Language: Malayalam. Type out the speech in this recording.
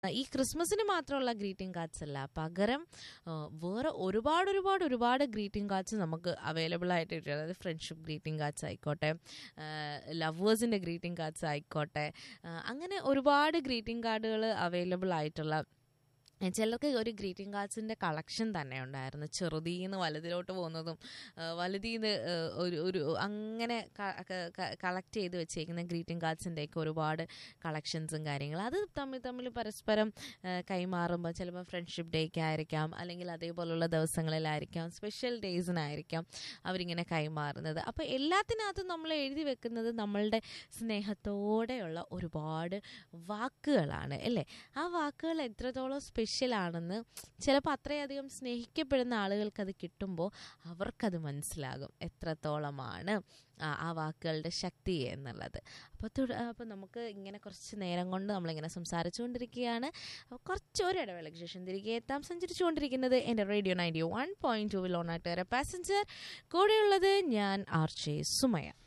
ഈ ക്രിസ്മസിന് മാത്രമുള്ള ഗ്രീറ്റിംഗ് കാർഡ്സ് അല്ല പകരം ആ, വേറെ ഒരുപാട് ഒരുപാട് ഒരുപാട് ഗ്രീറ്റിംഗ് കാർഡ്സ് നമുക്ക് അവൈലബിൾ ആയിട്ട് കിട്ടും അതായത് ഫ്രണ്ട്ഷിപ്പ് ഗ്രീറ്റിംഗ് കാർഡ്സ് ആയിക്കോട്ടെ ലവേഴ്സിൻ്റെ ഗ്രീറ്റിംഗ് കാർഡ്സ് ആയിക്കോട്ടെ ആ, അങ്ങനെ ഒരുപാട് ഗ്രീറ്റിംഗ് കാർഡുകൾ അവൈലബിൾ ആയിട്ടുള്ള ചിലർക്ക് ഒരു ഗ്രീറ്റിംഗ് കാർഡ്സിൻ്റെ കളക്ഷൻ തന്നെ ഉണ്ടായിരുന്നു ചെറുതീന്ന് വലുതിലോട്ട് പോകുന്നതും ആ, വലുതീന്ന് ആ, ഒരു ഒരു അങ്ങനെ കളക്ട് ചെയ്ത് വെച്ചേക്കുന്ന ഗ്രീറ്റിംഗ് കാർഡ്സിൻ്റെയൊക്കെ ഒരുപാട് കളക്ഷൻസും കാര്യങ്ങളും അത് തമ്മിൽ തമ്മിൽ പരസ്പരം ആ, കൈമാറുമ്പോൾ ചിലപ്പോൾ ഫ്രണ്ട്ഷിപ്പ് ഡേക്ക് ആയിരിക്കാം അല്ലെങ്കിൽ അതേപോലുള്ള ദിവസങ്ങളിലായിരിക്കാം സ്പെഷ്യൽ ഡേയ്സിനായിരിക്കാം അവരിങ്ങനെ കൈമാറുന്നത് അപ്പോൾ എല്ലാത്തിനകത്തും നമ്മൾ എഴുതി വെക്കുന്നത് നമ്മളുടെ സ്നേഹത്തോടെയുള്ള ഒരുപാട് വാക്കുകളാണ് അല്ലേ ആ വാക്കുകൾ എത്രത്തോളം സ്പെഷ്യൽ ആണെന്ന് ചിലപ്പോൾ അത്രയധികം സ്നേഹിക്കപ്പെടുന്ന ആളുകൾക്ക് അത് കിട്ടുമ്പോൾ അവർക്കത് മനസ്സിലാകും എത്രത്തോളമാണ് ആ ആ വാക്കുകളുടെ ശക്തി എന്നുള്ളത് അപ്പോൾ തുട അപ്പോൾ നമുക്ക് ഇങ്ങനെ കുറച്ച് നേരം കൊണ്ട് നമ്മളിങ്ങനെ സംസാരിച്ചുകൊണ്ടിരിക്കുകയാണ് അപ്പോൾ കുറച്ച് ഒരു ഇടവേളയ്ക്ക് ശേഷം തിരികെ എത്താം സഞ്ചരിച്ചുകൊണ്ടിരിക്കുന്നത് എൻ്റെ റേഡിയോ നയൻറ്റി വൺ പോയിൻറ്റ് ടൂവിൽ ഓണായിട്ട് വരെ പാസഞ്ചർ കൂടെയുള്ളത് ഞാൻ ആർ ജെ സുമയ